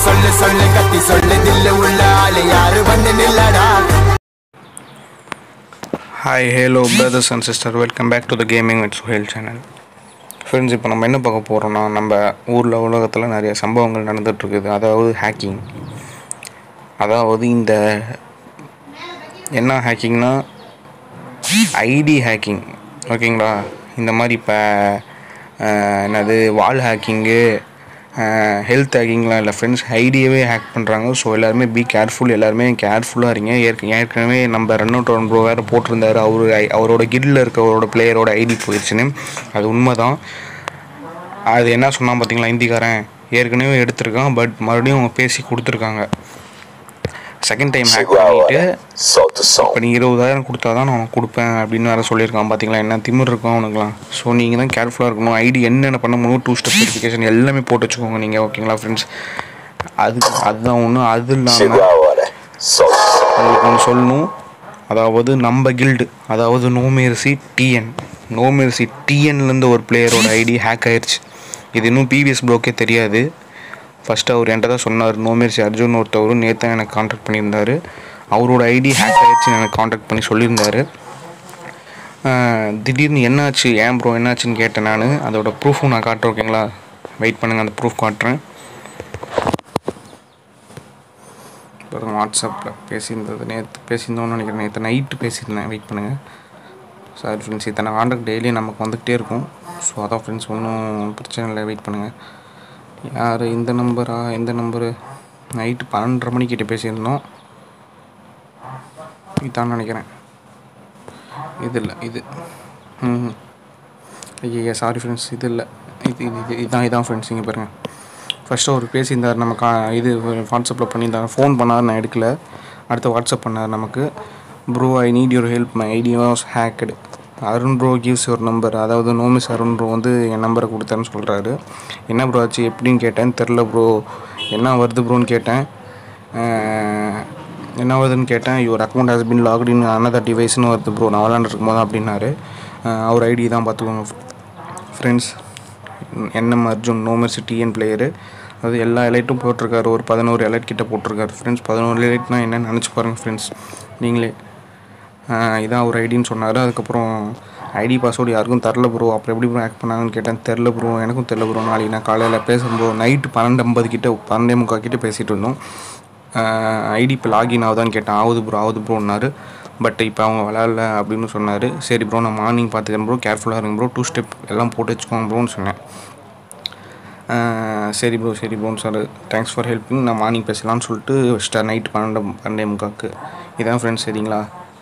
சொல்லு சொல்லு கத்தி சொல்லு தில்லு உள்ள ஆளு யாரு வந்து நில்லடா hi hello brothers and sister welcome back to the gaming with Suhail channel friends இப்போ நம்ம என்ன பார்க்க போகிறோம்னா நம்ம ஊரில் உலகத்தில் நிறைய சம்பவங்கள் நடந்துகிட்ருக்குது அதாவது ஹேக்கிங் அதாவது இந்த என்ன ஹேக்கிங்னா ஐடி ஹேக்கிங் ஓகேங்களா இந்த மாதிரி இப்போ என்னது வால் ஹேக்கிங்கு ஹெல்த் ஹேக்கிங்லாம் இல்லை ஃப்ரெண்ட்ஸ் ஐடியவே ஹேக் பண்ணுறாங்க ஸோ எல்லாருமே பி கேர்ஃபுல் எல்லாருமே கேர்ஃபுல்லாக இருங்க ஏற்க ஏற்கனவே நம்ம ரன் அவுட் ஒன் ப்ரோ வேறு போட்டிருந்தாரு அவரு ஐ- அவரோட கில்டில் இருக்கவரோட பிளேயரோட ஐடி போயிடுச்சுன்னு அது உண்மை தான் அது என்ன சொன்னான் பார்த்தீங்களா ஹிந்திக்காரன் ஏற்கனவே எடுத்திருக்கான் பட் மறுபடியும் அவங்க பேசி கொடுத்துருக்காங்க செகண்ட் டைம் ஹேக் பண்ணிட்டு Solta o som. இப்போ நீ இருபதாயிரம் கொடுத்தா தான் நான் உனக்கு கொடுப்பேன் அப்படின்னு வேறு சொல்லியிருக்கான் பார்த்தீங்களா என்ன திமிர் இருக்கும் அவனுக்குலாம் ஸோ நீங்கள் தான் கேர்ஃபுல்லாக இருக்கணும் ஐடி என்னென்ன பண்ண முடியும் டூ ஸ்டெப் வெரிஃபிகேஷன் எல்லாமே போட்டு வச்சுக்கோங்க நீங்கள் ஓகேங்களா ஃப்ரெண்ட்ஸ் அது அதுதான் ஒன்று அது Chegou இல்லாமல் a hora. Solta o som. உங்களுக்கு ஒன்று சொல்லணும் அதாவது நம்ம கில்டு அதாவது நோமேர்சி டிஎன் நோமேர்சி டிஎன்லேருந்து ஒரு பிளேயரோட ஐடி ஹேக் ஆயிடுச்சு இது இன்னும் பிவிஎஸ் ப்ளோக்கே தெரியாது ஃபஸ்ட்டு அவர் என்கிட்ட தான் சொன்னார் நோமேர்சி அர்ஜுன் ஒருத்தவர் நேற்று தான் எனக்கு காண்டாக்ட் பண்ணியிருந்தார் அவரோட ஐடி ஹேக் ஆயிடுச்சுன்னு எனக்கு காண்டாக்ட் பண்ணி சொல்லியிருந்தாரு ஆஹ் திடீர்னு என்னாச்சு ஏன் ப்ரோ என்னாச்சுன்னு கேட்டேன் நான் அதோட ப்ரூஃபும் நான் காட்டுறேன் ஓகேங்களா வெயிட் பண்ணுங்கள் அந்த ப்ரூஃப் காட்டுறேன் பாருங்க வாட்ஸ்அப்பில் பேசியிருந்தது நேற்று பேசியிருந்தோம்னு நினைக்கிறேன் நேற்று நைட்டு பேசியிருந்தேன் வெயிட் பண்ணுங்கள் சாரி ஃப்ரெண்ட்ஸ் இத்தனை காண்டாக்ட் டெய்லி நமக்கு வந்துகிட்டே இருக்கும் ஸோ அதான் ஃப்ரெண்ட்ஸ் ஒன்றும் பிரச்சனை இல்லை வெயிட் பண்ணுங்கள் யார் இந்த நம்பரா எந்த நம்பரு நைட்டு பன்னெண்டரை மணிக்கிட்ட பேசியிருந்தோம் இதான் நினைக்கிறேன் இது இல்லை இது ம் ஐயா சாரி ஃப்ரெண்ட்ஸ் இது இல்லை இது இது இது இதான் இதான் ஃப்ரெண்ட்ஸ் இங்கே பாருங்கள் ஃபஸ்ட்டு அவர் பேசியிருந்தார் நம்ம கா இது வாட்ஸ்அப்பில் பண்ணியிருந்தார் ஃபோன் பண்ணார் நான் எடுக்கல அடுத்து வாட்ஸ்அப் பண்ணார் நமக்கு bro I need your help my ID was hacked Arun bro gives your number அதாவது நோமிஸ் அருண் ப்ரோ வந்து என் நம்பரை கொடுத்தேன்னு சொல்கிறாரு என்ன ப்ரோ ஆச்சு எப்படின்னு கேட்டேன் தெரில ப்ரோ என்ன வருது ப்ரோன்னு கேட்டேன் அஹ், என்ன வருதுன்னு கேட்டேன் your account has been locked in another டிவைஸ்னு வருது ப்ரோ நான் விளாண்டுருக்கும் போது அப்படின்னாரு அஹ், அவர் ஐடி தான் பார்த்துக்கோங்க ஃப்ரெண்ட்ஸ் என்எம் அர்ஜுன் நோமர்ஸ் டிஎன் பிளேயரு அது எல்லா எலைட்டும் போட்டிருக்காரு ஒரு பதினோரு எலைட் கிட்ட போட்டிருக்காரு ஃப்ரெண்ட்ஸ் பதினோரு எலைட்னா என்னன்னு நினச்சி பாருங்கள் ஃப்ரெண்ட்ஸ் நீங்களே ஆஹ் இதான் ஒரு ஐடின்னு சொன்னார் அதுக்கப்புறம் ஐடி பாஸ்வேர்டு யாருக்கும் தரல ப்ரோ அப்புறம் எப்படி ப்ரோ ஆக்ட் பண்ணாங்கன்னு கேட்டேன் தெரில ப்ரோ எனக்கும் தெரில ப்ரோ நாளைக்கு நான் காலையில் பேசும்போது நைட்டு பன்னெண்டு ஐம்பது கிட்ட பன்னெண்டே முக்கால் கிட்ட பேசிகிட்டு இருந்தோம் ஐடி இப்போ லாகின் ஆகுதான்னு கேட்டேன் ஆகுது ப்ரோ ஆகுது ப்ரோன்னாரு பட் இப்போ அவங்க விளாட்ல அப்படின்னு சொன்னார் சரி ப்ரோ நான் மார்னிங் பார்த்துக்கிறேன் ப்ரோ கேர்ஃபுல்லாக இருங்க ப்ரோ டூ ஸ்டெப் எல்லாம் போட்டு வச்சுக்கோங்க ப்ரோன்னு சொன்னேன் ஆஹ் சரி ப்ரோ சரி ப்ரோன்னு சார் தேங்க்ஸ் ஃபார் ஹெல்ப்பிங் நான் மார்னிங் பேசலாம்னு சொல்லிட்டு வச்சிட்டேன் நைட் பன்னெண்டு பன்னெண்டே முக்காக்கு இதான் ஃப்ரெண்ட்ஸ் சரிங்களா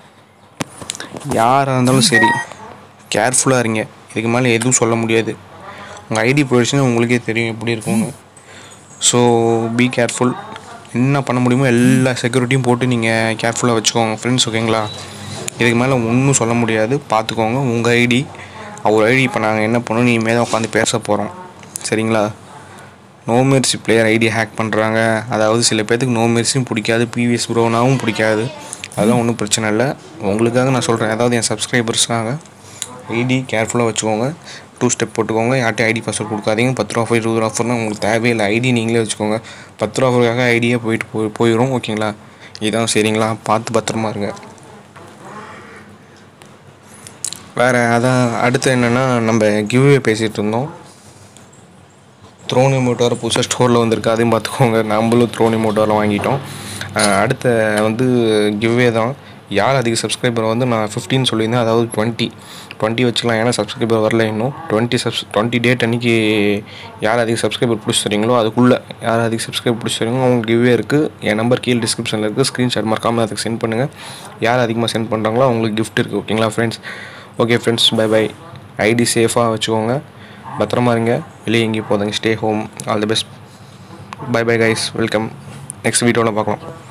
யாராக இருந்தாலும் சரி கேர்ஃபுல்லாக இருங்க இதுக்கு மேலே எதுவும் சொல்ல முடியாது உங்கள் ஐடி போயிடுச்சுன்னா உங்களுக்கே தெரியும் எப்படி இருக்கும்னு ஸோ பி கேர்ஃபுல் என்ன பண்ண முடியுமோ எல்லா செக்யூரிட்டியும் போட்டு நீங்கள் கேர்ஃபுல்லாக வச்சுக்கோங்க ஃப்ரெண்ட்ஸ் ஓகேங்களா இதுக்கு மேலே ஒன்றும் சொல்ல முடியாது பார்த்துக்கோங்க உங்கள் ஐடி அவர் ஐடி இப்போ நாங்கள் என்ன பண்ணோம் நீ மேலே உட்காந்து பேச போகிறோம் சரிங்களா no mercy player ID hack பண்ணுறாங்க அதாவது சில பேர்த்துக்கு நோ மெர்சியும் பிடிக்காது பிவிஎஸ் ப்ரோனாவும் பிடிக்காது அதெல்லாம் ஒன்றும் பிரச்சனை இல்லை உங்களுக்காக நான் சொல்கிறேன் அதாவது என் சப்ஸ்கிரைபர்ஸ்க்காக ஐடி கேர்ஃபுல்லாக வச்சுக்கோங்க டூ ஸ்டெப் போட்டுக்கோங்க யார்ட்டையும் ஐடி பாஸ்வேர்ட் கொடுக்காதீங்க பத்து ரூபா ஆஃபர் இருபது ரூபா ஆஃபர்னால் உங்களுக்கு தேவையில்லை ஐடி நீங்களே வச்சுக்கோங்க பத்து ரூபா ஆஃபருக்காக ஐடியே போயிட்டு போய் போயிடும் ஓகேங்களா இதான் சரிங்களா பார்த்து பத்திரமா இருங்க வேறு அதான் அடுத்து என்னென்னா நம்ம கிவ்வே பேசிகிட்டு இருந்தோம் த்ரோனி மோட்டார் புதுசாக ஸ்டோரில் வந்திருக்கு அதையும் பார்த்துக்கோங்க நம்மளும் த்ரோனி மோட்டாரில் வாங்கிட்டோம் அஹ் அடுத்த வந்து கிவ்வே தான் யார் அதிக சப்ஸ்கிரைபர் வந்து நான் ஃபிஃப்டின் சொல்லியிருந்தேன் அதாவது டுவெண்ட்டி டுவெண்ட்டி வச்சுக்கலாம் ஏன்னா சப்ஸ்கிரைபர் வரல இன்னும் டுவெண்ட்டி சப்ஸ் டுவெண்ட்டி டேட் அன்றைக்கி யார் அதிக சப்ஸ்கிரைபர் பிடிச்சி தரீங்களோ அதுக்குள்ளே யார் அதிக சப்ஸ்கிரைபர் பிடிச்சி தரீங்களோ அவங்க கிவ்வே இருக்குது என் நம்பர் கீழே டிஸ்கிரிப்ஷனில் இருக்குது ஸ்க்ரீன்ஷாட் மறக்காமல் அதுக்கு சென்ட் பண்ணுங்கள் யார் அதிகமாக சென்ட் பண்ணுறாங்களோ அவங்களுக்கு gift இருக்குது ஓகேங்களா friends okay friends bye bye ID சேஃபாக வச்சுக்கோங்க பத்திரமா இருங்க வெளியே எங்கேயும் போதுங்க stay home all the best bye bye guys welcome next வீடியோவில் பார்க்கலாம்